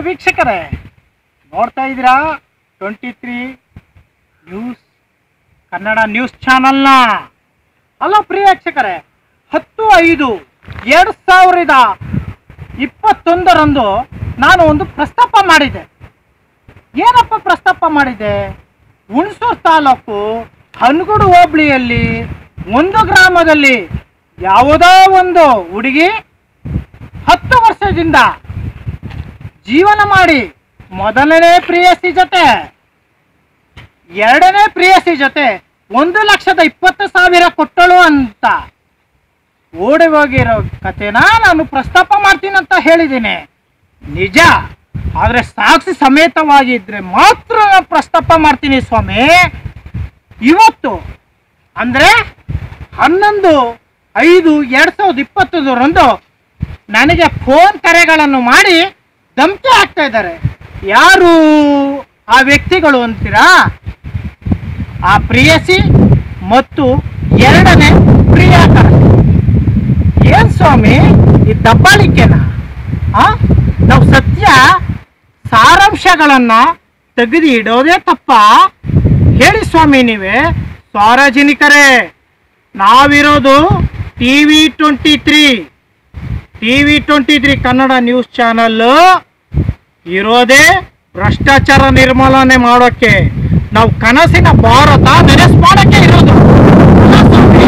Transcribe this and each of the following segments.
ವೀಕ್ಷಕರೇ ನೋಡ್ತಾ ಇದ್ದೀರಾ twenty three news Kannada news ಚಾನಲ್ನ ಹಲೋ ಪ್ರಿಯ ವೀಕ್ಷಕರೇ ಹತ್ತು ಐದು ಎರಡು ಸಾವಿರದ ಇಪ್ಪತ್ತೊಂದರಂದು ನಾನು ಒಂದು ಪ್ರಸ್ತಾಪ ಮಾಡಿದೆ ಏನಪ್ಪ ಪ್ರಸ್ತಾಪ ಮಾಡಿದೆ ಹುಣಸೂರು ತಾಲೂಕು ಹನಗುಡು ಹೋಬಳಿಯಲ್ಲಿ ಒಂದು ಗ್ರಾಮದಲ್ಲಿ ಯಾವುದೋ ಒಂದು ಹುಡುಗಿ ಹತ್ತು ವರ್ಷದಿಂದ ಜೀವನ ಮಾಡಿ ಮೊದಲನೇ ಪ್ರಿಯಸಿ ಜೊತೆ ಎರಡನೇ ಪ್ರಿಯಸಿ ಜೊತೆ ಒಂದು ಲಕ್ಷದ ಇಪ್ಪತ್ತು ಸಾವಿರ ಕೊಟ್ಟಳು ಅಂತ ಓಡಿ ಹೋಗಿರೋ ಕಥೆನ ನಾನು ಪ್ರಸ್ತಾಪ ಮಾಡ್ತೀನಿ ಅಂತ ಹೇಳಿದ್ದೀನಿ ನಿಜ ಆದರೆ ಸಾಕ್ಷಿ ಸಮೇತವಾಗಿದ್ರೆ ಮಾತ್ರ ನಾನು ಪ್ರಸ್ತಾಪ ಮಾಡ್ತೀನಿ ಸ್ವಾಮಿ ಇವತ್ತು ಅಂದರೆ ಹನ್ನೊಂದು ಐದು ಎರಡು ಸಾವಿರದ ಇಪ್ಪತ್ತೊಂದರಂದು ನನಗೆ ಫೋನ್ ಕರೆಗಳನ್ನು ಮಾಡಿ ಧಮಕಿ ಹಾಕ್ತಾ ಇದ್ದಾರೆ ಯಾರು ಆ ವ್ಯಕ್ತಿಗಳು ಅಂತೀರಾ ಆ ಪ್ರಿಯಸಿ ಮತ್ತು ಎರಡನೇ ಪ್ರಿಯಾಕರ ಏನ್ ಸ್ವಾಮಿ ಈ ದಬ್ಬಾಳಿಕೆನ ಆ ನಾವು ಸತ್ಯ ಸಾರಾಂಶಗಳನ್ನ ತೆಗೆದು ಇಡೋದೇ ತಪ್ಪ ಹೇಳಿ ಸ್ವಾಮಿ ನೀವೇ ಸಾರ್ವಜನಿಕರೇ ನಾವಿರೋದು T V twenty three T V twenty three Kannada news channel ಇರೋದೇ ಭ್ರಷ್ಟಾಚಾರ ನಿರ್ಮೂಲನೆ ಮಾಡೋಕ್ಕೆ ನಾವು ಕನಸಿನ ಭಾರತ ನೆನೆಸ್ ಮಾಡೋಕ್ಕೆ ಇರೋದು ಅಲ್ಲ ಸ್ವಾಮಿ?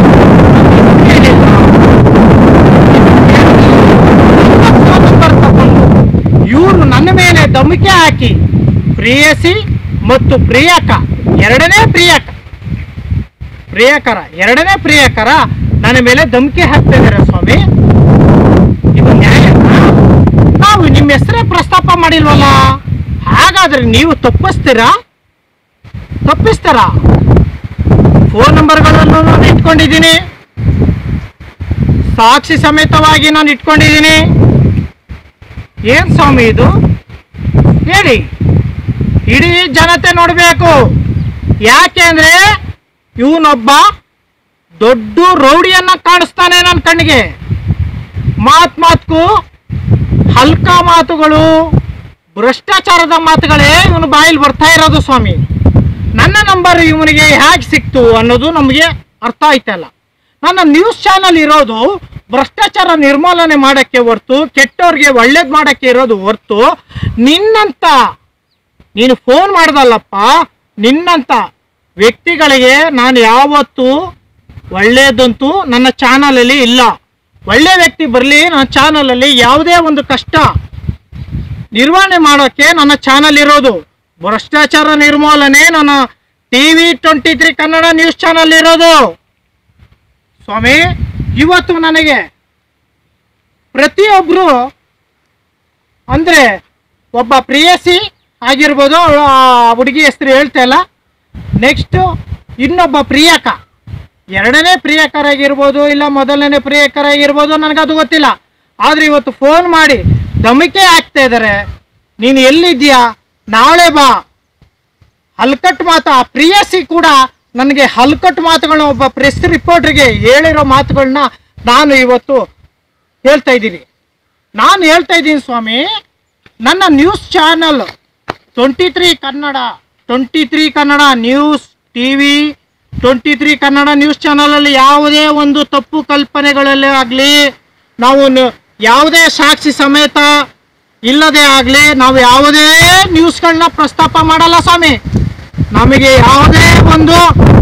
ಇವರು ನನ್ನ ಮೇಲೆ ಧಮಕಿ ಹಾಕಿ ಪ್ರೇಯಸಿ ಮತ್ತು ಪ್ರಿಯಕ ಎರಡನೇ ಪ್ರಿಯಕ ಪ್ರಿಯಕರ ಎರಡನೇ ಪ್ರಿಯಕರ ನನ್ನ ಮೇಲೆ ಧಮಕಿ ಹಾಕ್ತಿದ್ದಾರೆ ಸ್ವಾಮಿ ಇದು ನ್ಯಾಯ ನಾವು ನಿಮ್ಮ ಹೆಸರೇ ಪ್ರಸ್ತಾಪ ಮಾಡಿಲ್ವಲ್ಲ ಹಾಗಾದ್ರೆ ನೀವು ತಪ್ಪಿಸ್ತೀರಾ ತಪ್ಪಿಸ್ತಾರಾ ಫೋನ್ ನಂಬರ್ಗಳನ್ನು ನಾನು ಇಟ್ಕೊಂಡಿದ್ದೀನಿ ಸಾಕ್ಷಿ ಸಮೇತವಾಗಿ ನಾನು ಇಟ್ಕೊಂಡಿದ್ದೀನಿ ಏನ್ ಸ್ವಾಮಿ ಇದು ಹೇಳಿ ಇಡೀ ಜನತೆ ನೋಡಬೇಕು ಯಾಕೆ ಅಂದ್ರೆ ಇವನೊಬ್ಬ ದೊಡ್ಡ ರೌಡಿಯನ್ನ ಕಾಣಿಸ್ತಾನೆ ನನ್ನ ಕಣ್ಣಿಗೆ ಮಾತ್ ಮಾತ್ಕು ಹಲ್ಕ ಮಾತುಗಳು ಭ್ರಷ್ಟಾಚಾರದ ಮಾತುಗಳೇ ಇವನು ಬಾಯಲ್ಲಿ ಬರ್ತಾ ಇರೋದು ಸ್ವಾಮಿ ನನ್ನ ನಂಬರ್ ಇವನಿಗೆ ಹೇಗೆ ಸಿಕ್ತು ಅನ್ನೋದು ನಮಗೆ ಅರ್ಥ ಆಯ್ತಲ್ಲ ನನ್ನ ನ್ಯೂಸ್ ಚಾನಲ್ ಇರೋದು ಭ್ರಷ್ಟಾಚಾರ ನಿರ್ಮೂಲನೆ ಮಾಡಕ್ಕೆ ಹೊರ್ತು ಕೆಟ್ಟವ್ರಿಗೆ ಒಳ್ಳೇದು ಮಾಡಕ್ಕೆ ಇರೋದು ಹೊರ್ತು ನಿನ್ನಂತ ನೀನು ಫೋನ್ ಮಾಡ್ದಲ್ಲಪ್ಪ ನಿನ್ನಂತ ವ್ಯಕ್ತಿಗಳಿಗೆ ನಾನು ಯಾವತ್ತೂ ಒಳ್ಳೇದಂತೂ ನನ್ನ ಚಾನಲಲ್ಲಿ ಇಲ್ಲ ಒಳ್ಳೆ ವ್ಯಕ್ತಿ ಬರಲಿ ನನ್ನ ಚಾನಲಲ್ಲಿ ಯಾವುದೇ ಒಂದು ಕಷ್ಟ ನಿರ್ವಹಣೆ ಮಾಡೋಕ್ಕೆ ನನ್ನ ಚಾನಲ್ ಇರೋದು ಭ್ರಷ್ಟಾಚಾರ ನಿರ್ಮೂಲನೆ ನನ್ನ T V twenty three Kannada news channel ಇರೋದು ಸ್ವಾಮಿ ಇವತ್ತು ನನಗೆ ಪ್ರತಿಯೊಬ್ಬರು ಅಂದರೆ ಒಬ್ಬ ಪ್ರಿಯಸಿ ಆಗಿರ್ಬೋದು ಅವ್ಳು ಆ ಹುಡುಗಿ ಹೆಸರು ಹೇಳ್ತಾ ಇಲ್ಲ ನೆಕ್ಸ್ಟು ಇನ್ನೊಬ್ಬ ಪ್ರಿಯಕ ಎರಡನೇ ಪ್ರಿಯಕರಾಗಿರ್ಬೋದು ಇಲ್ಲ ಮೊದಲನೇ ಪ್ರಿಯಕರಾಗಿರ್ಬೋದು ನನಗದು ಗೊತ್ತಿಲ್ಲ ಆದರೆ ಇವತ್ತು ಫೋನ್ ಮಾಡಿ ಧಮಕಿ ಹಾಕ್ತಾ ಇದ್ದಾರೆ ನೀನು ಎಲ್ಲಿದ್ದೀಯಾ ನಾಳೆ ಬಾ ಹಲ್ಕಟ್ ಮಾತು ಆ ಪ್ರಿಯಸಿ ಕೂಡ ನನಗೆ ಹಲ್ಕಟ್ ಮಾತುಗಳನ್ನ ಒಬ್ಬ ಪ್ರೆಸ್ ರಿಪೋರ್ಟ್ರಿಗೆ ಹೇಳಿರೋ ಮಾತುಗಳನ್ನ ನಾನು ಇವತ್ತು ಹೇಳ್ತಾ ಇದ್ದೀನಿ ನಾನು ಹೇಳ್ತಾ ಇದ್ದೀನಿ ಸ್ವಾಮಿ ನನ್ನ news channel twenty three Kannada twenty three Kannada news T V twenty three Kannada news ಚಾನಲಲ್ಲಿ ಯಾವುದೇ ಒಂದು ತಪ್ಪು ಕಲ್ಪನೆಗಳಲ್ಲಿ ಆಗಲಿ ನಾವು ನ- ಯಾವುದೇ ಸಾಕ್ಷಿ ಸಮೇತ ಇಲ್ಲದೆ ಆಗಲಿ ನಾವು ಯಾವುದೇ ನ್ಯೂಸ್ಗಳನ್ನ ಪ್ರಸ್ತಾಪ ಮಾಡಲ್ಲ ಸ್ವಾಮಿ ನಮಗೆ ಯಾವುದೇ ಒಂದು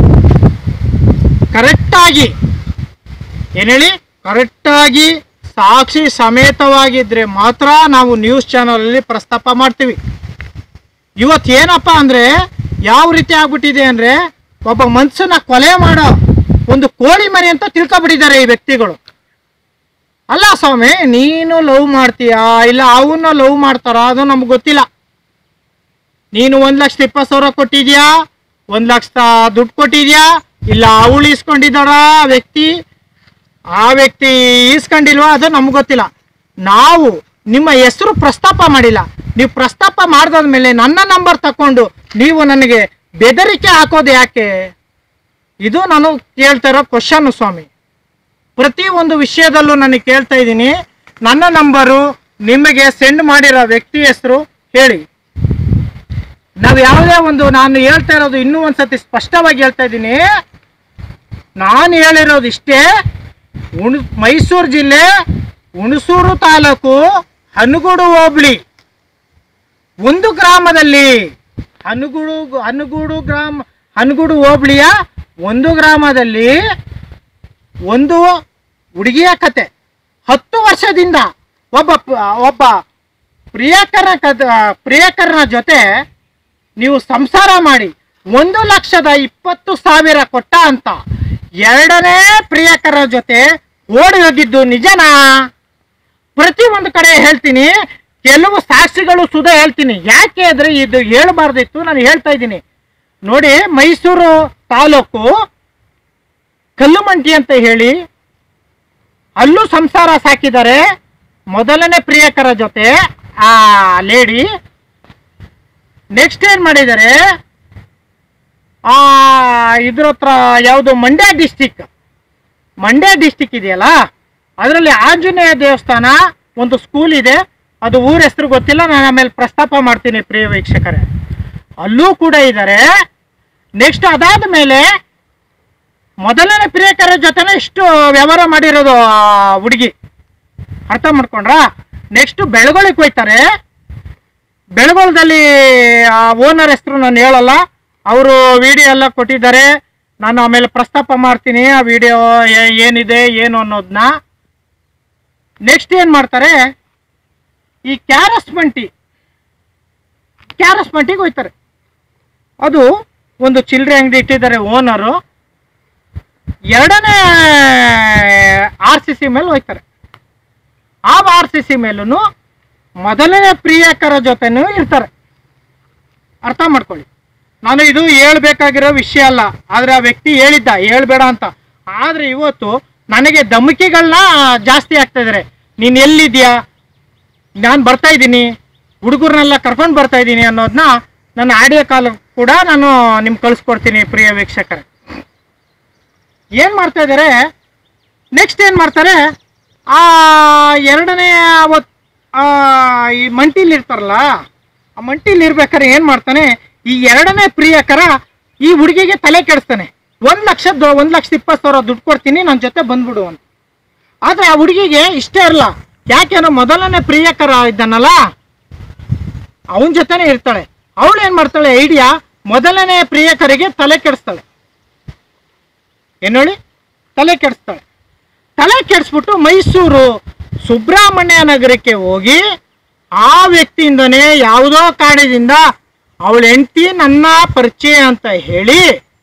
ಕರೆಕ್ಟಾಗಿ ಏನು ಹೇಳಿ ಕರೆಕ್ಟಾಗಿ ಸಾಕ್ಷಿ ಸಮೇತವಾಗಿದ್ರೆ ಮಾತ್ರ ನಾವು ನ್ಯೂಸ್ ಚಾನಲಲ್ಲಿ ಪ್ರಸ್ತಾಪ ಮಾಡ್ತೀವಿ ಇವತ್ತು ಏನಪ್ಪ ಅಂದರೆ ಯಾವ ರೀತಿ ಆಗ್ಬಿಟ್ಟಿದೆ ಅಂದರೆ ಒಬ್ಬ ಮನ್ಸನ್ನ ಕೊಲೆ ಮಾಡೋ ಒಂದು ಕೋಳಿ ಮರಿ ಅಂತ ತಿಳ್ಕೊಬಿಟ್ಟಿದ್ದಾರೆ ಈ ವ್ಯಕ್ತಿಗಳು ಅಲ್ಲ ಸ್ವಾಮಿ ನೀನು ಲವ್ ಮಾಡ್ತೀಯಾ ಇಲ್ಲ ಅವನ್ನ ಲವ್ ಮಾಡ್ತಾರ ಅದು ನಮ್ಗೆ ಗೊತ್ತಿಲ್ಲ ನೀನು ಒಂದು ಲಕ್ಷದ ಇಪ್ಪತ್ತು ಸಾವಿರ ಕೊಟ್ಟಿದ್ಯಾ ಒಂದು ಲಕ್ಷ ದುಡ್ಡು ಕೊಟ್ಟಿದ್ಯಾ ಇಲ್ಲ ಅವಳು ಇಸ್ಕೊಂಡಿದ್ದಾಳ ಆ ವ್ಯಕ್ತಿ ಆ ವ್ಯಕ್ತಿ ಈಸ್ಕೊಂಡಿಲ್ವಾ ಅದು ನಮ್ಗೆ ಗೊತ್ತಿಲ್ಲ ನಾವು ನಿಮ್ಮ ಹೆಸರು ಪ್ರಸ್ತಾಪ ಮಾಡಿಲ್ಲ ನೀವು ಪ್ರಸ್ತಾಪ ಮಾಡಿದಾದ್ಮೇಲೆ ನನ್ನ ನಂಬರ್ ತಕೊಂಡು ನೀವು ನನಗೆ ಬೆದರಿಕೆ ಹಾಕೋದು ಯಾಕೆ ಇದು ನಾನು ಕೇಳ್ತಾ ಇರೋ ಕ್ವಶನ್ ಸ್ವಾಮಿ ಪ್ರತಿ ಒಂದು ವಿಷಯದಲ್ಲೂ ನನಗೆ ಕೇಳ್ತಾ ಇದ್ದೀನಿ ನನ್ನ ನಂಬರು ನಿಮಗೆ ಸೆಂಡ್ ಮಾಡಿರೋ ವ್ಯಕ್ತಿ ಹೆಸರು ಹೇಳಿ ನಾವು ಯಾವುದೇ ಒಂದು ನಾನು ಹೇಳ್ತಾ ಇರೋದು ಇನ್ನೂ ಒಂದ್ಸತಿ ಸ್ಪಷ್ಟವಾಗಿ ಹೇಳ್ತಾ ಇದ್ದೀನಿ ನಾನು ಹೇಳಿರೋದು ಇಷ್ಟೇ ಉಣ್ ಮೈಸೂರು ಜಿಲ್ಲೆ ಹುಣಸೂರು ತಾಲೂಕು ಹನುಗೂಡು ಹೋಬಳಿ ಒಂದು ಗ್ರಾಮದಲ್ಲಿ ಹನುಗೂಡು ಹನುಗೂಡು ಗ್ರಾಮ ಹನುಗೂಡು ಹೋಬಳಿಯ ಒಂದು ಗ್ರಾಮದಲ್ಲಿ ಒಂದು ಹುಡುಗಿಯ ಕತೆ ಹತ್ತು ವರ್ಷದಿಂದ ಒಬ್ಬ ಪ- ಒಬ್ಬ ಪ್ರಿಯಕರ ಕದ ಪ್ರಿಯಕರನ ಜೊತೆ ನೀವು ಸಂಸಾರ ಮಾಡಿ ಒಂದು ಲಕ್ಷದ ಇಪ್ಪತ್ತು ಸಾವಿರ ಕೊಟ್ಟ ಅಂತ ಎರಡನೇ ಪ್ರಿಯಕರ ಜೊತೆ ಓಡಿ ಹೋಗಿದ್ದು ನಿಜನಾ ಪ್ರತಿ ಒಂದು ಕಡೆ ಹೇಳ್ತೀನಿ ಕೆಲವು ಸಾಕ್ಷಿಗಳು ಸುಧಾ ಹೇಳ್ತೀನಿ ಯಾಕೆ ಅಂದ್ರೆ ಇದು ಹೇಳಬಾರ್ದಿತ್ತು ನಾನು ಹೇಳ್ತಾ ಇದ್ದೀನಿ ನೋಡಿ ಮೈಸೂರು ತಾಲೂಕು ಕಲ್ಲುಮಂಟಿ ಅಂತ ಹೇಳಿ ಅಲ್ಲೂ ಸಂಸಾರ ಸಾಕಿದ್ದಾರೆ ಮೊದಲನೇ ಪ್ರಿಯಕರ ಜೊತೆ ಆ ಲೇಡಿ ನೆಕ್ಸ್ಟ್ ಏನ್ ಮಾಡಿದ್ದಾರೆ ಆ ಇದ್ರ ಹತ್ರ ಯಾವುದು ಮಂಡ್ಯ ಡಿಸ್ಟಿಕ್ ಮಂಡ್ಯ ಡಿಸ್ಟಿಕ್ ಇದೆಯಲ್ಲ ಅದರಲ್ಲಿ ಆಂಜನೇಯ ದೇವಸ್ಥಾನ ಒಂದು ಸ್ಕೂಲ್ ಇದೆ ಅದು ಊರ ಹೆಸರು ಗೊತ್ತಿಲ್ಲ ನಾನು ಆಮೇಲೆ ಪ್ರಸ್ತಾಪ ಮಾಡ್ತೀನಿ ಪ್ರಿಯ ವೀಕ್ಷಕರೇ ಅಲ್ಲೂ ಕೂಡ ಇದ್ದಾರೆ ನೆಕ್ಸ್ಟ್ ಅದಾದ ಮೇಲೆ ಮೊದಲನೇ ಪ್ರಿಯಕರ ಜೊತೆನೆ ಇಷ್ಟು ವ್ಯವಹಾರ ಮಾಡಿರೋದು ಆ ಹುಡುಗಿ ಅರ್ಥ ಮಾಡ್ಕೊಂಡ್ರಾ ನೆಕ್ಸ್ಟ್ ಬೆಳಗೊಳಕ್ಕೆ ಹೋಯ್ತಾರೆ ಬೆಳಗೊಳದಲ್ಲಿ ಆ ಓನರ್ ಹೆಸರು ನಾನು ಹೇಳಲ್ಲ ಅವರು ವಿಡಿಯೋ ಎಲ್ಲ ಕೊಟ್ಟಿದ್ದಾರೆ ನಾನು ಆಮೇಲೆ ಪ್ರಸ್ತಾಪ ಮಾಡ್ತೀನಿ ಆ ವಿಡಿಯೋ ಏನಿದೆ ಏನು ಅನ್ನೋದನ್ನ ನೆಕ್ಸ್ಟ್ ಏನು ಮಾಡ್ತಾರೆ ಈ ಕ್ಯಾರಸ್ ಮಂಟಿ ಕ್ಯಾರಸ್ ಮಂಟಿಗೆ ಹೋಯ್ತಾರೆ ಅದು ಒಂದು ಚಿಲ್ಲರೆ ಅಂಗಡಿ ಇಟ್ಟಿದ್ದಾರೆ ಓನರು ಎರಡನೇ ಆರ್ ಸಿ ಸಿ ಮೇಲೆ ಹೋಯ್ತಾರೆ ಆ ಆರ್ ಸಿ ಸಿ ಮೇಲೂ ಮೊದಲನೇ ಪ್ರಿಯಕರ ಜೊತೆನೂ ಇರ್ತಾರೆ ಅರ್ಥ ಮಾಡ್ಕೊಳ್ಳಿ ನಾನು ಇದು ಹೇಳ್ಬೇಕಾಗಿರೋ ವಿಷಯ ಅಲ್ಲ ಆದ್ರೆ ಆ ವ್ಯಕ್ತಿ ಹೇಳಿದ್ದ ಹೇಳ್ಬೇಡ ಅಂತ ಆದ್ರೆ ಇವತ್ತು ನನಗೆ ಧಮಕಿಗಳನ್ನ ಜಾಸ್ತಿ ಆಗ್ತಾ ಇದಾರೆ ನೀನ್ ಎಲ್ಲಿದ್ಯಾ ನಾನು ಬರ್ತಾ ಇದ್ದೀನಿ ಹುಡುಗರನ್ನೆಲ್ಲ ಕರ್ಕೊಂಡು ಬರ್ತಾ ಇದ್ದೀನಿ ಅನ್ನೋದನ್ನ ನನ್ನ ಆಡಿಯೋ ಕಾಲ್ ಕೂಡ ನಾನು ನಿಮ್ಗೆ ಕಳಿಸ್ಕೊಡ್ತೀನಿ ಪ್ರಿಯ ವೀಕ್ಷಕರೇ ಏನ್ ಮಾಡ್ತಾ ಇದ್ದಾರೆ ನೆಕ್ಸ್ಟ್ ಏನ್ ಮಾಡ್ತಾರೆ ಆ ಎರಡನೇ ಅವತ್ ಆ ಈ ಮಂಟಿಲಿ ಇರ್ತಾರಲ್ಲ ಆ ಮಂಟಿಲಿ ಇರ್ಬೇಕಾದ್ರೆ ಏನ್ ಮಾಡ್ತಾನೆ ಈ ಎರಡನೇ ಪ್ರಿಯಕರ ಈ ಹುಡುಗಿಗೆ ತಲೆ ಕೆಡಿಸ್ತಾನೆ ಒಂದ್ ಲಕ್ಷ ಒಂದ್ ಲಕ್ಷದ ಇಪ್ಪತ್ತು ಸಾವಿರ ದುಡ್ಡು ಕೊಡ್ತೀನಿ ನನ್ನ ಜೊತೆ ಬಂದ್ಬಿಡು ಅಂತ ಆದ್ರೆ ಆ ಹುಡುಗಿಗೆ ಇಷ್ಟೇ ಇರಲ್ಲ ಯಾಕೆಂದ್ರೆ ಮೊದಲನೇ ಪ್ರಿಯಕರ ಇದ್ದಾನಲ್ಲ ಅವನ ಜೊತೆನೆ ಇರ್ತಾಳೆ ಅವಳು ಏನ್ ಮಾಡ್ತಾಳೆ ಐಡಿಯಾ ಮೊದಲನೇ ಪ್ರಿಯಕರಿಗೆ ತಲೆ ಕೆಡಿಸ್ತಾಳೆ ಏನ್ ಹೇಳಿ ತಲೆ ಕೆಡಿಸ್ತಾಳೆ ತಲೆ ಕೆಡಿಸ್ಬಿಟ್ಟು ಮೈಸೂರು ಸುಬ್ರಹ್ಮಣ್ಯ ನಗರಕ್ಕೆ ಹೋಗಿ ಆ ವ್ಯಕ್ತಿಯಿಂದನೇ ಯಾವುದೋ ಕಾರಣದಿಂದ ಅವಳ ಹೆಂಡತಿ ನನ್ನ ಪರಿಚಯ ಅಂತ ಹೇಳಿ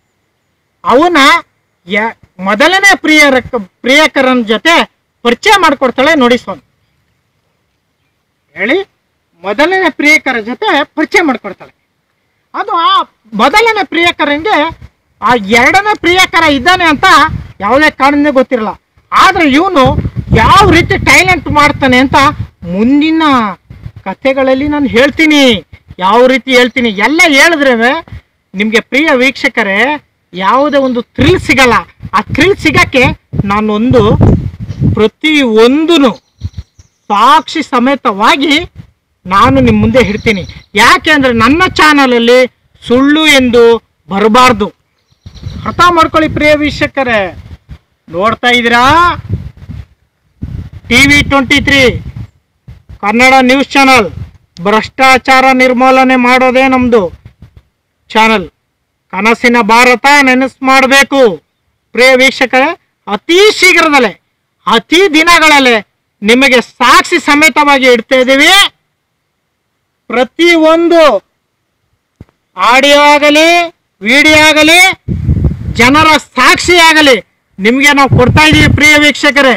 ಅವನ ಯ- ಮೊದಲನೇ ಪ್ರಿಯರ ಪ್ರಿಯಕರನ ಜೊತೆ ಪರಿಚಯ ಮಾಡಿಕೊಡ್ತಾಳೆ ನೋಡಿ ಸ್ವಾಮಿ ಹೇಳಿ ಮೊದಲನೇ ಪ್ರಿಯಕರ ಜೊತೆ ಪರಿಚಯ ಮಾಡಿಕೊಡ್ತಾಳೆ ಅದು ಆ ಮೊದಲನೇ ಪ್ರಿಯಕರಂಗೆ ಆ ಎರಡನೇ ಪ್ರಿಯಕರ ಇದ್ದಾನೆ ಅಂತ ಯಾವುದೇ ಕಾರಣನೇ ಗೊತ್ತಿರಲ್ಲ ಆದ್ರೆ ಇವನು ಯಾವ ರೀತಿ ಟೈಲೆಂಟ್ ಮಾಡ್ತಾನೆ ಅಂತ ಮುಂದಿನ ಕಥೆಗಳಲ್ಲಿ ನಾನು ಹೇಳ್ತೀನಿ ಯಾವ ರೀತಿ ಹೇಳ್ತೀನಿ ಎಲ್ಲ ಹೇಳಿದ್ರೆ ನಿಮಗೆ ಪ್ರಿಯ ವೀಕ್ಷಕರೇ ಯಾವುದೇ ಒಂದು ಥ್ರಿಲ್ ಸಿಗಲ್ಲ ಆ ಥ್ರಿಲ್ ಸಿಗಕ್ಕೆ ನಾನೊಂದು ಪ್ರತಿ ಒಂದೂ ಸಾಕ್ಷಿ ಸಮೇತವಾಗಿ ನಾನು ನಿಮ್ಮ ಮುಂದೆ ಹಿಡ್ತೀನಿ ಯಾಕೆ ಅಂದ್ರೆ ನನ್ನ ಚಾನಲಲ್ಲಿ ಸುಳ್ಳು ಎಂದು ಬರಬಾರ್ದು ಅರ್ಥ ಮಾಡ್ಕೊಳ್ಳಿ ಪ್ರಿಯ ವೀಕ್ಷಕರೇ ನೋಡ್ತಾ ಇದ್ದೀರಾ T V twenty three Kannada news channel ಭ್ರಷ್ಟಾಚಾರ ನಿರ್ಮೂಲನೆ ಮಾಡೋದೇ ನಮ್ಮದು ಚಾನಲ್ ಕನಸಿನ ಭಾರತ ನೆನಸು ಮಾಡಬೇಕು ಪ್ರಿಯ ವೀಕ್ಷಕರೇ ಅತಿ ಶೀಘ್ರದಲ್ಲೇ ಅತಿ ದಿನಗಳಲ್ಲೇ ನಿಮಗೆ ಸಾಕ್ಷಿ ಸಮೇತವಾಗಿ ಇಡ್ತಾ ಇದ್ದೀವಿ ಪ್ರತಿ ಒಂದು ಆಡಿಯೋ ಆಗಲಿ ವಿಡಿಯೋ ಆಗಲಿ ಜನರ ಸಾಕ್ಷಿ ಆಗಲಿ ನಿಮಗೆ ನಾವು ಕೊಡ್ತಾ ಇದ್ದೀವಿ ಪ್ರಿಯ ವೀಕ್ಷಕರೇ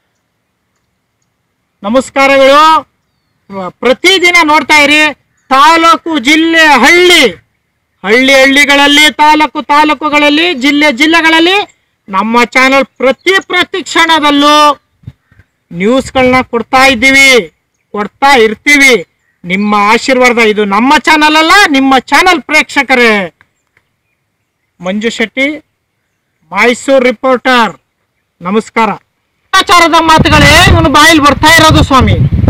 ನಮಸ್ಕಾರಗಳು ಪ್ರ- ಪ್ರತಿದಿನ ನೋಡ್ತಾ ಇರಿ ತಾಲೂಕು ಜಿಲ್ಲೆ ಹಳ್ಳಿ ಹಳ್ಳಿ ಹಳ್ಳಿಗಳಲ್ಲಿ ತಾಲೂಕು ತಾಲೂಕುಗಳಲ್ಲಿ ಜಿಲ್ಲೆ ಜಿಲ್ಲೆಗಳಲ್ಲಿ ನಮ್ಮ ಚಾನಲ್ ಪ್ರತಿ ಪ್ರತಿ ಕ್ಷಣದಲ್ಲೂ ನ್ಯೂಸ್ಗಳನ್ನ ಕೊಡ್ತಾ ಇದ್ದೀವಿ ಕೊಡ್ತಾ ಇರ್ತೀವಿ ನಿಮ್ಮ ಆಶೀರ್ವಾದ ಇದು ನಮ್ಮ ಚಾನಲ್ ಅಲ್ಲ ನಿಮ್ಮ ಚಾನಲ್ ಪ್ರೇಕ್ಷಕರೇ ಮಂಜು ಶೆಟ್ಟಿ ಮೈಸೂರು ರಿಪೋರ್ಟರ್ ನಮಸ್ಕಾರ ಆಚಾರದ ಮಾತುಗಳೇ ಇವನು ಬಾಯಲ್ಲಿ ಬರ್ತಾ ಇರೋದು ಸ್ವಾಮಿ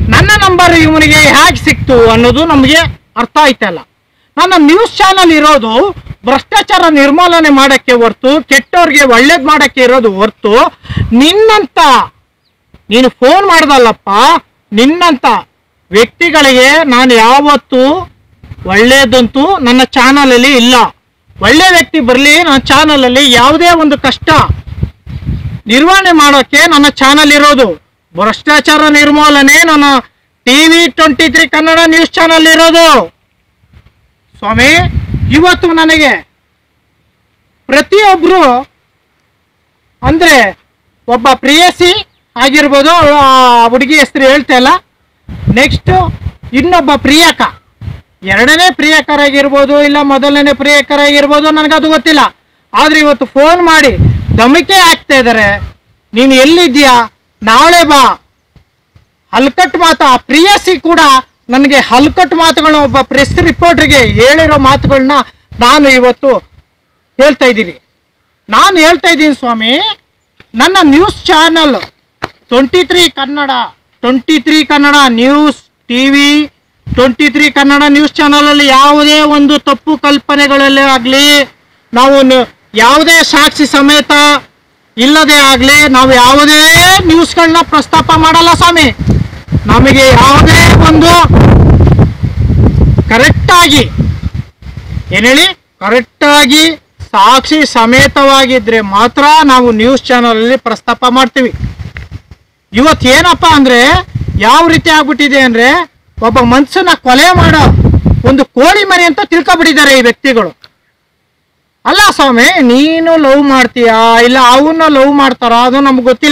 ನನ್ನ ನಂಬರ್ ಇವನಿಗೆ ಹೇಗೆ ಸಿಕ್ತು ಅನ್ನೋದು ನಮಗೆ ಅರ್ಥ ಆಯ್ತಲ್ಲ ನನ್ನ ನ್ಯೂಸ್ ಚಾನಲ್ ಇರೋದು ಭ್ರಷ್ಟಾಚಾರ ನಿರ್ಮೂಲನೆ ಮಾಡಕ್ಕೆ ಹೊರ್ತು ಕೆಟ್ಟವ್ರಿಗೆ ಒಳ್ಳೇದು ಮಾಡಕ್ಕೆ ಇರೋದು ಹೊರ್ತು ನಿನ್ನಂತ ನೀನು ಫೋನ್ ಮಾಡ್ದಲ್ಲಪ್ಪ ನಿನ್ನಂತ ವ್ಯಕ್ತಿಗಳಿಗೆ ನಾನು ಯಾವತ್ತೂ ಒಳ್ಳೇದಂತೂ ನನ್ನ ಚಾನಲಲ್ಲಿ ಇಲ್ಲ ಒಳ್ಳೆ ವ್ಯಕ್ತಿ ಬರಲಿ ನನ್ನ ಚಾನಲಲ್ಲಿ ಯಾವುದೇ ಒಂದು ಕಷ್ಟ ನಿರ್ವಹಣೆ ಮಾಡೋಕ್ಕೆ ನನ್ನ ಚಾನಲ್ ಇರೋದು ಭ್ರಷ್ಟಾಚಾರ ನಿರ್ಮೂಲನೆ ನನ್ನ TV twenty three Kannada news channel ಇರೋದು ಸ್ವಾಮಿ ಇವತ್ತು ನನಗೆ ಪ್ರತಿಯೊಬ್ಬರು ಅಂದ್ರೆ ಒಬ್ಬ ಪ್ರೇಯಸಿ ಆಗಿರ್ಬೋದು ಆ ಹುಡುಗಿ ಹೆಸರು ಹೇಳ್ತಾ ಇಲ್ಲ ನೆಕ್ಸ್ಟ್ ಇನ್ನೊಬ್ಬ ಪ್ರಿಯಕ ಎರಡನೇ ಪ್ರಿಯಕರಾಗಿರ್ಬೋದು ಇಲ್ಲ ಮೊದಲನೇ ಪ್ರಿಯಕರಾಗಿರ್ಬೋದು ನನಗದು ಗೊತ್ತಿಲ್ಲ ಆದ್ರೆ ಇವತ್ತು ಫೋನ್ ಮಾಡಿ ಧಮಕಿ ಹಾಕ್ತಾ ಇದ್ದಾರೆ ನೀನು ಎಲ್ಲಿದ್ಯಾ ನಾಳೆ ಬಾ ಹಲ್ಕಟ್ ಮಾತು ಆ ಪ್ರಿಯಸಿ ಕೂಡ ನನಗೆ ಹಲ್ಕಟ್ ಮಾತುಗಳನ್ನ ಒಬ್ಬ ಪ್ರೆಸ್ ರಿಪೋರ್ಟರ್ಗೆ ಹೇಳಿರೋ ಮಾತುಗಳನ್ನ ನಾನು ಇವತ್ತು ಹೇಳ್ತಾ ಇದ್ದೀನಿ ನಾನು ಹೇಳ್ತಾ ಇದ್ದೀನಿ ಸ್ವಾಮಿ ನನ್ನ news channel twenty three Kannada twenty three Kannada news TV twenty three Kannada news ಚಾನಲಲ್ಲಿ ಯಾವುದೇ ಒಂದು ತಪ್ಪು ಕಲ್ಪನೆಗಳಲ್ಲಿ ಆಗಲಿ ನಾವು ನ- ಯಾವುದೇ ಸಾಕ್ಷಿ ಸಮೇತ ಇಲ್ಲದೆ ಆಗಲಿ ನಾವು ಯಾವುದೇ ನ್ಯೂಸ್ಗಳನ್ನ ಪ್ರಸ್ತಾಪ ಮಾಡಲ್ಲ ಸ್ವಾಮಿ ನಮಗೆ ಯಾವುದೇ ಒಂದು ಕರೆಕ್ಟಾಗಿ ಏನು ಹೇಳಿ ಕರೆಕ್ಟಾಗಿ ಸಾಕ್ಷಿ ಸಮೇತವಾಗಿದ್ರೆ ಮಾತ್ರ ನಾವು ನ್ಯೂಸ್ ಚಾನಲಲ್ಲಿ ಪ್ರಸ್ತಾಪ ಮಾಡ್ತೀವಿ ಇವತ್ತು ಏನಪ್ಪ ಅಂದ್ರೆ ಯಾವ ರೀತಿ ಆಗ್ಬಿಟ್ಟಿದೆ ಅಂದ್ರೆ ಒಬ್ಬ ಮನ್ಸನ್ನ ಕೊಲೆ ಮಾಡೋ ಒಂದು ಕೋಳಿ ಮರಿ ಅಂತ ತಿಳ್ಕೊಬಿಟ್ಟಿದ್ದಾರೆ ಈ ವ್ಯಕ್ತಿಗಳು ಅಲ್ಲ ಸ್ವಾಮಿ ನೀನು ಲವ್ ಮಾಡ್ತೀಯಾ ಇಲ್ಲ ಅವನ್ನ ಲವ್ ಮಾಡ್ತಾರ ಅದು ನಮ್ಗೆ ಗೊತ್ತಿಲ್ಲ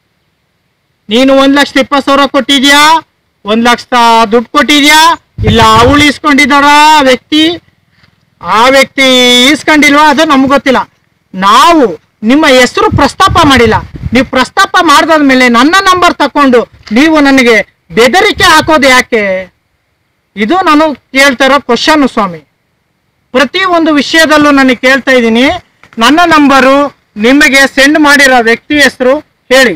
ನೀನು ಒಂದ್ ಲಕ್ಷದ ಇಪ್ಪತ್ತು ಸಾವಿರ ಕೊಟ್ಟಿದ್ಯಾ ಒಂದ್ ಲಕ್ಷ ದುಡ್ಡು ಕೊಟ್ಟಿದ್ಯಾ ಇಲ್ಲ ಅವಳು ಇಸ್ಕೊಂಡಿದ್ದಾರ ಆ ವ್ಯಕ್ತಿ ಆ ವ್ಯಕ್ತಿ ಈಸ್ಕೊಂಡಿಲ್ವಾ ಅದು ನಮ್ಗೆ ಗೊತ್ತಿಲ್ಲ ನಾವು ನಿಮ್ಮ ಹೆಸರು ಪ್ರಸ್ತಾಪ ಮಾಡಿಲ್ಲ ನೀವು ಪ್ರಸ್ತಾಪ ಮಾಡಿದಾದ್ಮೇಲೆ ನನ್ನ ನಂಬರ್ ತಕೊಂಡು ನೀವು ನನಗೆ ಬೆದರಿಕೆ ಹಾಕೋದು ಯಾಕೆ ಇದು ನಾನು ಕೇಳ್ತಾ ಇರೋ ಕ್ವಶನ್ ಸ್ವಾಮಿ ಪ್ರತಿ ಒಂದು ವಿಷಯದಲ್ಲೂ ನನಗೆ ಕೇಳ್ತಾ ಇದ್ದೀನಿ ನನ್ನ ನಂಬರು ನಿಮಗೆ ಸೆಂಡ್ ಮಾಡಿರೋ ವ್ಯಕ್ತಿ ಹೆಸರು ಹೇಳಿ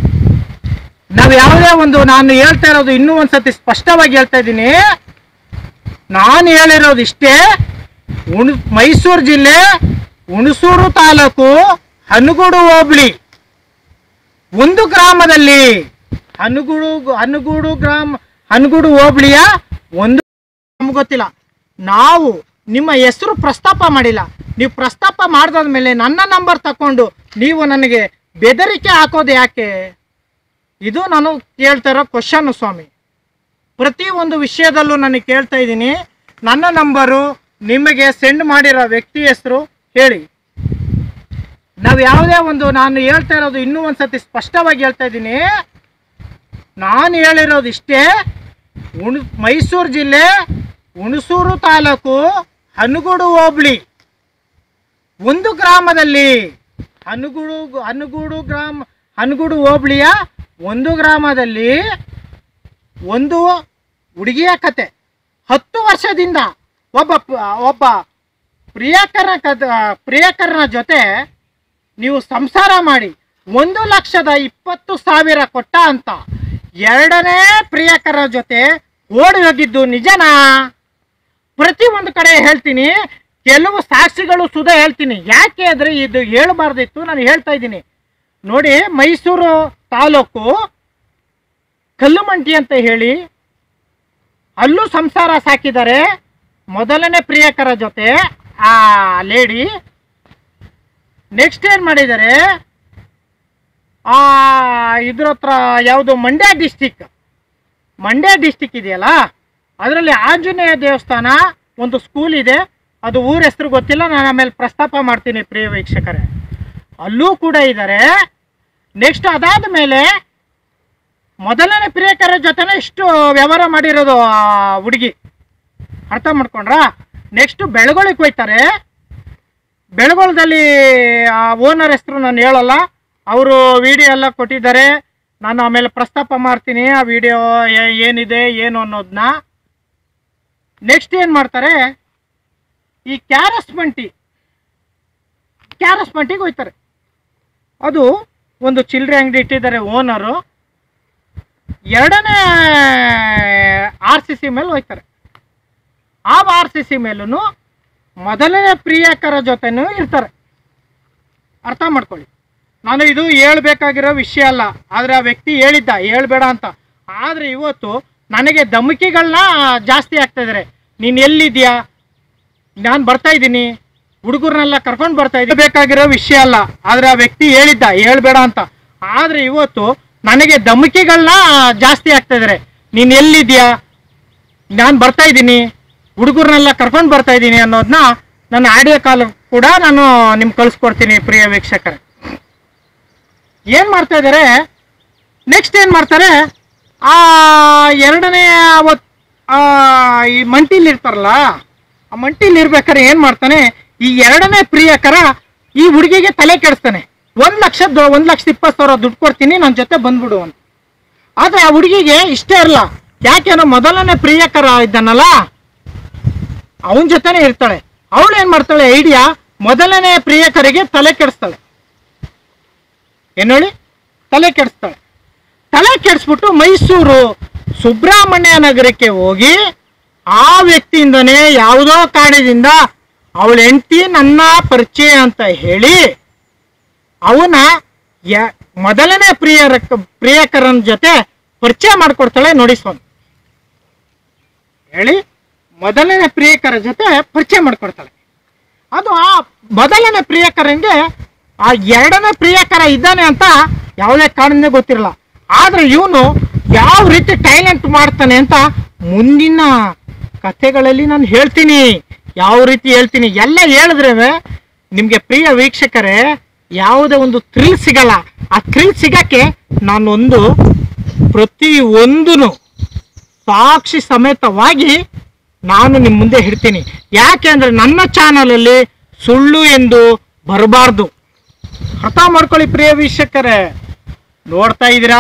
ನಾವು ಯಾವುದೇ ಒಂದು ನಾನು ಹೇಳ್ತಾ ಇರೋದು ಇನ್ನೂ ಒಂದ್ಸತಿ ಸ್ಪಷ್ಟವಾಗಿ ಹೇಳ್ತಾ ಇದ್ದೀನಿ ನಾನು ಹೇಳಿರೋದು ಇಷ್ಟೇ ಉಣ್ ಮೈಸೂರು ಜಿಲ್ಲೆ ಹುಣಸೂರು ತಾಲೂಕು ಹನುಗೂಡು ಹೋಬಳಿ ಒಂದು ಗ್ರಾಮದಲ್ಲಿ ಹನುಗೂಡು ಹನುಗೂಡು ಗ್ರಾಮ ಹನುಗೂಡು ಹೋಬಳಿಯ ಒಂದು ನಮ್ಗೆ ಗೊತ್ತಿಲ್ಲ ನಾವು ನಿಮ್ಮ ಹೆಸರು ಪ್ರಸ್ತಾಪ ಮಾಡಿಲ್ಲ ನೀವು ಪ್ರಸ್ತಾಪ ಮಾಡಿದಾದ್ಮೇಲೆ ನನ್ನ ನಂಬರ್ ತಕೊಂಡು ನೀವು ನನಗೆ ಬೆದರಿಕೆ ಹಾಕೋದು ಯಾಕೆ ಇದು ನಾನು ಕೇಳ್ತಾ ಇರೋ ಕ್ವಶನ್ ಸ್ವಾಮಿ ಪ್ರತಿ ಒಂದು ವಿಷಯದಲ್ಲೂ ನನಗೆ ಕೇಳ್ತಾ ಇದ್ದೀನಿ ನನ್ನ ನಂಬರು ನಿಮಗೆ ಸೆಂಡ್ ಮಾಡಿರೋ ವ್ಯಕ್ತಿ ಹೆಸರು ಹೇಳಿ ನಾವು ಯಾವುದೇ ಒಂದು ನಾನು ಹೇಳ್ತಾ ಇರೋದು ಇನ್ನೂ ಒಂದ್ಸತಿ ಸ್ಪಷ್ಟವಾಗಿ ಹೇಳ್ತಾ ಇದ್ದೀನಿ ನಾನು ಹೇಳಿರೋದು ಇಷ್ಟೇ ಉಣ್ ಮೈಸೂರು ಜಿಲ್ಲೆ ಹುಣಸೂರು ತಾಲೂಕು ಹನುಗೂಡು ಹೋಬಳಿ ಒಂದು ಗ್ರಾಮದಲ್ಲಿ ಹನುಗೂಡು ಹನುಗೂಡು ಗ್ರಾಮ ಹನುಗೂಡು ಹೋಬಳಿಯ ಒಂದು ಗ್ರಾಮದಲ್ಲಿ ಒಂದು ಹುಡುಗಿಯ ಕತೆ ಹತ್ತು ವರ್ಷದಿಂದ ಒಬ್ಬ ಪ- ಒಬ್ಬ ಪ್ರಿಯಕರ ಕದ ಪ್ರಿಯಕರನ ಜೊತೆ ನೀವು ಸಂಸಾರ ಮಾಡಿ ಒಂದು ಲಕ್ಷದ ಇಪ್ಪತ್ತು ಸಾವಿರ ಕೊಟ್ಟ ಅಂತ ಎರಡನೇ ಪ್ರಿಯಕರ ಜೊತೆ ಓಡಿ ಹೋಗಿದ್ದು ನಿಜನಾ ಪ್ರತಿ ಒಂದು ಕಡೆ ಹೇಳ್ತೀನಿ ಕೆಲವು ಸಾಕ್ಷಿಗಳು ಸುಧಾ ಹೇಳ್ತೀನಿ ಯಾಕೆ ಅಂದರೆ ಇದು ಹೇಳಬಾರ್ದಿತ್ತು ನಾನು ಹೇಳ್ತಾ ಇದ್ದೀನಿ ನೋಡಿ ಮೈಸೂರು ತಾಲೂಕು ಕಲ್ಲುಮಂಟಿ ಅಂತ ಹೇಳಿ ಅಲ್ಲೂ ಸಂಸಾರ ಸಾಕಿದ್ದಾರೆ ಮೊದಲನೇ ಪ್ರಿಯಕರ ಜೊತೆ ಆ ಲೇಡಿ ನೆಕ್ಸ್ಟ್ ಏನು ಮಾಡಿದ್ದಾರೆ ಆ ಇದ್ರ ಹತ್ರ ಯಾವುದು ಮಂಡ್ಯ ಡಿಸ್ಟಿಕ್ ಮಂಡ್ಯ ಡಿಸ್ಟಿಕ್ ಇದೆಯಲ್ಲ ಅದರಲ್ಲಿ ಆಂಜನೇಯ ದೇವಸ್ಥಾನ ಒಂದು ಸ್ಕೂಲ್ ಇದೆ ಅದು ಊರ ಹೆಸರು ಗೊತ್ತಿಲ್ಲ ನಾನು ಆಮೇಲೆ ಪ್ರಸ್ತಾಪ ಮಾಡ್ತೀನಿ ಪ್ರಿಯ ವೀಕ್ಷಕರೇ ಅಲ್ಲೂ ಕೂಡ ಇದ್ದಾರೆ ನೆಕ್ಸ್ಟ್ ಅದಾದ ಮೇಲೆ ಮೊದಲನೇ ಪ್ರಿಯಕರ ಜೊತೆನೇ ಇಷ್ಟು ವ್ಯವಹಾರ ಮಾಡಿರೋದು ಆ ಹುಡುಗಿ ಅರ್ಥ ಮಾಡ್ಕೊಂಡ್ರಾ ನೆಕ್ಸ್ಟ್ ಬೆಳಗೊಳಕ್ಕೆ ಹೋಯ್ತಾರೆ ಬೆಳಗೊಳದಲ್ಲಿ ಆ ಓನರ್ ಹೆಸರು ನಾನು ಹೇಳಲ್ಲ ಅವರು ವಿಡಿಯೋ ಎಲ್ಲ ಕೊಟ್ಟಿದ್ದಾರೆ ನಾನು ಆಮೇಲೆ ಪ್ರಸ್ತಾಪ ಮಾಡ್ತೀನಿ ಆ ವಿಡಿಯೋ ಏನಿದೆ ಏನು ಅನ್ನೋದನ್ನ ನೆಕ್ಸ್ಟ್ ಏನು ಮಾಡ್ತಾರೆ ಈ ಕ್ಯಾರಸ್ ಮಂಟಿ ಕ್ಯಾರಸ್ ಮಂಟಿಗೆ ಹೋಯ್ತಾರೆ ಅದು ಒಂದು ಚಿಲ್ಲರೆ ಅಂಗಡಿ ಇಟ್ಟಿದ್ದಾರೆ ಓನರು ಎರಡನೇ ಆರ್ ಸಿ ಸಿ ಮೇಲೆ ಹೋಗ್ತಾರೆ ಆ ಆರ್ ಸಿ ಸಿ ಮೇಲೂ ಮೊದಲನೇ ಪ್ರಿಯಕರ ಜೊತೆನೂ ಇರ್ತಾರೆ ಅರ್ಥ ಮಾಡ್ಕೊಳ್ಳಿ ನಾನು ಇದು ಹೇಳ್ಬೇಕಾಗಿರೋ ವಿಷಯ ಅಲ್ಲ ಆದರೆ ಆ ವ್ಯಕ್ತಿ ಹೇಳಿದ್ದ ಹೇಳ್ಬೇಡ ಅಂತ ಆದರೆ ಇವತ್ತು ನನಗೆ ಧಮಕಿಗಳನ್ನ ಜಾಸ್ತಿ ಆಗ್ತಾ ಇದ್ದಾರೆ ನೀನು ಎಲ್ಲಿದ್ಯಾ ನಾನು ಬರ್ತಾ ಇದ್ದೀನಿ ಹುಡುಗರನ್ನೆಲ್ಲ ಕರ್ಕೊಂಡು ಬರ್ತಾ ಇದ್ದೀನಿ ಬೇಕಾಗಿರೋ ವಿಷಯ ಅಲ್ಲ ಆದರೆ ಆ ವ್ಯಕ್ತಿ ಹೇಳಿದ್ದ ಹೇಳ್ಬೇಡ ಅಂತ ಆದರೆ ಇವತ್ತು ನನಗೆ ಧಮಕಿಗಳನ್ನ ಜಾಸ್ತಿ ಆಗ್ತಾ ಇದ್ದಾರೆ ನೀನು ಎಲ್ಲಿದ್ಯಾ ನಾನು ಬರ್ತಾ ಇದ್ದೀನಿ ಹುಡುಗರನ್ನೆಲ್ಲ ಕರ್ಕೊಂಡು ಬರ್ತಾ ಇದ್ದೀನಿ ಅನ್ನೋದನ್ನ ನನ್ನ ಆಡಿಯೋ ಕಾಲ್ ಕೂಡ ನಾನು ನಿಮ್ಗೆ ಕಳಿಸ್ಕೊಡ್ತೀನಿ ಪ್ರಿಯ ವೀಕ್ಷಕರೇ ಏನು ಮಾಡ್ತಾ ಇದ್ದಾರೆ ನೆಕ್ಸ್ಟ್ ಏನು ಮಾಡ್ತಾರೆ ಆ ಎರಡನೇ ಅವತ್ ಆ, ಈ ಮಂಟಿಲಿ ಇರ್ತಾರಲ್ಲ ಆ ಮಂಟಿಲಿ ಇರ್ಬೇಕಾದ್ರೆ ಏನು ಮಾಡ್ತಾನೆ ಈ ಎರಡನೇ ಪ್ರಿಯಕರ ಈ ಹುಡುಗಿಗೆ ತಲೆ ಕೆಡಿಸ್ತಾನೆ ಒಂದು ಲಕ್ಷ ಒಂದು ಲಕ್ಷದ ಇಪ್ಪತ್ತು ಸಾವಿರ ದುಡ್ಡು ಕೊಡ್ತೀನಿ ನನ್ನ ಜೊತೆ ಬಂದ್ಬಿಡು ಅಂತ ಆದರೆ ಆ ಹುಡುಗಿಗೆ ಇಷ್ಟೇ ಇರಲ್ಲ ಯಾಕೆನೋ ಮೊದಲನೇ ಪ್ರಿಯಕರ ಇದ್ದಾನಲ್ಲ ಅವನ ಜೊತೆನೇ ಇರ್ತಾಳೆ ಅವಳು ಏನು ಮಾಡ್ತಾಳೆ ಐಡಿಯಾ ಮೊದಲನೇ ಪ್ರಿಯಕರಿಗೆ ತಲೆ ಕೆಡಿಸ್ತಾಳೆ ಏನು ಹೇಳಿ ತಲೆ ಕೆಡಿಸ್ತಾಳೆ ತಲೆ ಕೆಡಿಸ್ಬಿಟ್ಟು ಮೈಸೂರು ಸುಬ್ರಹ್ಮಣ್ಯ ನಗರಕ್ಕೆ ಹೋಗಿ ಆ ವ್ಯಕ್ತಿಯಿಂದನೇ ಯಾವುದೋ ಕಾರಣದಿಂದ ಅವಳ ಹೆಂಡತಿ ನನ್ನ ಪರಿಚಯ ಅಂತ ಹೇಳಿ ಅವನ ಯ- ಮೊದಲನೇ ಪ್ರಿಯರ ಪ್ರಿಯಕರನ ಜೊತೆ ಪರಿಚಯ ಮಾಡಿಕೊಡ್ತಾಳೆ ನೋಡಿ ಸ್ವಾಮಿ ಹೇಳಿ ಮೊದಲನೇ ಪ್ರಿಯಕರ ಜೊತೆ ಪರಿಚಯ ಮಾಡಿಕೊಡ್ತಾಳೆ ಅದು ಆ ಮೊದಲನೇ ಪ್ರಿಯಕರಂಗೆ ಆ ಎರಡನೇ ಪ್ರಿಯಕರ ಇದ್ದಾನೆ ಅಂತ ಯಾವುದೇ ಕಾರಣನೇ ಗೊತ್ತಿರಲ್ಲ ಆದ್ರೆ ಇವನು ಯಾವ ರೀತಿ ಟೈಲೆಂಟ್ ಮಾಡ್ತಾನೆ ಅಂತ ಮುಂದಿನ ಕಥೆಗಳಲ್ಲಿ ನಾನು ಹೇಳ್ತೀನಿ ಯಾವ ರೀತಿ ಹೇಳ್ತೀನಿ ಎಲ್ಲ ಹೇಳಿದ್ರೆ ನಿಮಗೆ ಪ್ರಿಯ ವೀಕ್ಷಕರೇ ಯಾವುದೇ ಒಂದು ಥ್ರಿಲ್ ಸಿಗಲ್ಲ ಆ ಥ್ರಿಲ್ ಸಿಗಕ್ಕೆ ನಾನೊಂದು ಪ್ರತಿ ಒಂದೂ ಸಾಕ್ಷಿ ಸಮೇತವಾಗಿ ನಾನು ನಿಮ್ಮ ಮುಂದೆ ಹಿಡ್ತೀನಿ ಯಾಕೆ ಅಂದರೆ ನನ್ನ ಚಾನಲಲ್ಲಿ ಸುಳ್ಳು ಎಂದು ಬರಬಾರ್ದು ಅರ್ಥ ಮಾಡ್ಕೊಳ್ಳಿ ಪ್ರಿಯ ವೀಕ್ಷಕರೇ ನೋಡ್ತಾ ಇದ್ದೀರಾ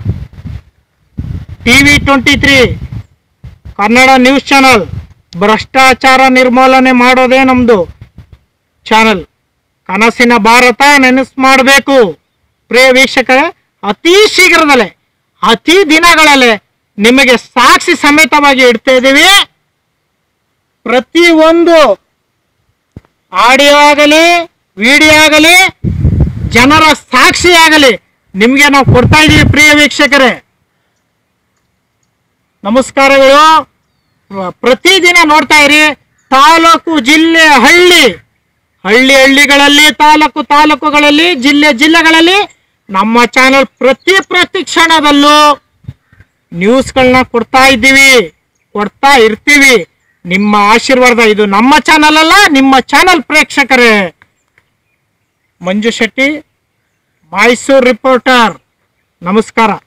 T V twenty three Kannada news channel ಭ್ರಷ್ಟಾಚಾರ ನಿರ್ಮೂಲನೆ ಮಾಡೋದೇ ನಮ್ಮದು ಚಾನಲ್ ಕನಸಿನ ಭಾರತ ನೆನಸು ಮಾಡಬೇಕು ಪ್ರಿಯ ವೀಕ್ಷಕರೇ ಅತಿ ಶೀಘ್ರದಲ್ಲೇ ಅತಿ ದಿನಗಳಲ್ಲೇ ನಿಮಗೆ ಸಾಕ್ಷಿ ಸಮೇತವಾಗಿ ಇಡ್ತಾ ಇದ್ದೀವಿ ಪ್ರತಿ ಒಂದು ಆಡಿಯೋ ಆಗಲಿ ವಿಡಿಯೋ ಆಗಲಿ ಜನರ ಸಾಕ್ಷಿ ಆಗಲಿ ನಿಮಗೆ ನಾವು ಕೊಡ್ತಾ ಇದ್ದೀವಿ ಪ್ರಿಯ ವೀಕ್ಷಕರೇ ನಮಸ್ಕಾರಗಳು ಪ್ರತಿದಿನ ನೋಡ್ತಾ ಇರಿ ತಾಲೂಕು ಜಿಲ್ಲೆ ಹಳ್ಳಿ ಹಳ್ಳಿ ಹಳ್ಳಿಗಳಲ್ಲಿ ತಾಲೂಕು ತಾಲೂಕುಗಳಲ್ಲಿ ಜಿಲ್ಲೆ ಜಿಲ್ಲೆಗಳಲ್ಲಿ ನಮ್ಮ ಚಾನಲ್ ಪ್ರತಿ ಪ್ರತಿ ಕ್ಷಣದಲ್ಲೂ ನ್ಯೂಸ್ಗಳನ್ನ ಕೊಡ್ತಾ ಇದ್ದೀವಿ ಕೊಡ್ತಾ ಇರ್ತೀವಿ ನಿಮ್ಮ ಆಶೀರ್ವಾದ ಇದು ನಮ್ಮ ಚಾನಲ್ ಅಲ್ಲ ನಿಮ್ಮ ಚಾನಲ್ ಪ್ರೇಕ್ಷಕರೇ ಮಂಜು ಶೆಟ್ಟಿ ಮೈಸೂರು ರಿಪೋರ್ಟರ್ ನಮಸ್ಕಾರ